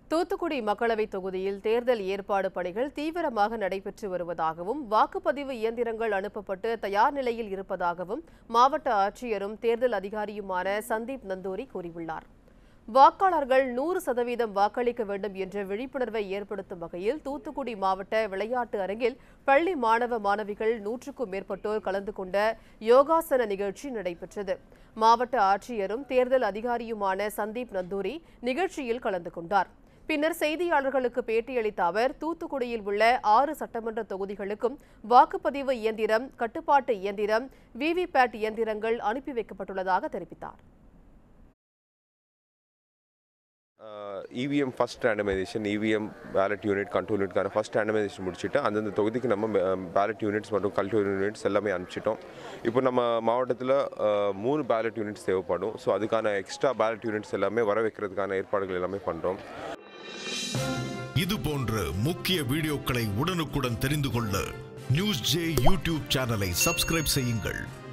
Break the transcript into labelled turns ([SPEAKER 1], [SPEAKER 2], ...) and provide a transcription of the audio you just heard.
[SPEAKER 1] தூத்துக்குடி மக்களவைத் தொகுதியில் தேர்தல் ஏற்பாடு பணிகள் தீவிரமாக நடைபெற்று வருவதாகவும் வாக்குப்பதிவு இயந்திரங்கள் அனுப்பப்பட்டு தயார் நிலையில் இருப்பதாகவும் மாவட்ட ஆட்சியரும் தேர்தல் அதிகாரியுமான சந்தீப் நந்தூரி கூறியுள்ளார் வாக்காளர்கள் நூறு சதவீதம் வாக்களிக்க வேண்டும் என்ற விழிப்புணர்வை ஏற்படுத்தும் வகையில் தூத்துக்குடி மாவட்ட விளையாட்டு அரங்கில் பள்ளி மாணவ மாணவிகள் நூற்றுக்கும் மேற்பட்டோர் கலந்து கொண்ட யோகாசன நிகழ்ச்சி நடைபெற்றது மாவட்ட ஆட்சியரும் தேர்தல் அதிகாரியுமான சந்தீப் நந்தூரி நிகழ்ச்சியில் கலந்து கொண்டார் பின்னர் செய்தியாளர்களுக்கு பேட்டியளித்த அவர் தூத்துக்குடியில் உள்ள ஆறு சட்டமன்ற தொகுதிகளுக்கும் வாக்குப்பதிவு இயந்திரம் கட்டுப்பாட்டு இயந்திரம் விவிபேட் இயந்திரங்கள் அனுப்பி வைக்கப்பட்டுள்ளதாக தெரிவித்தார்
[SPEAKER 2] EVM first randomisation EVM ballot unit control யூனிட்கான ஃபஸ்ட் ரேண்டமைசேஷன் முடிச்சுட்டு அந்தந்த தொகுதிக்கு நம்ம பேலட் யூனிட்ஸ் மற்றும் கல்ச்சர் யூனிட்ஸ் எல்லாமே அனுப்பிச்சிட்டோம் இப்போ நம்ம மாவட்டத்தில் மூணு பேலட் யூனிட்ஸ் தேவைப்படும் ஸோ அதுக்கான எக்ஸ்ட்ரா பேலட் யூனிட்ஸ் எல்லாமே வர வைக்கிறதுக்கான ஏற்பாடுகள் எல்லாமே பண்ணுறோம்
[SPEAKER 3] இது போன்ற முக்கிய வீடியோக்களை உடனுக்குடன் தெரிந்து கொள்ள நியூஸ் ஜே யூடியூப் சேனலை சப்ஸ்கிரைப் செய்யுங்கள்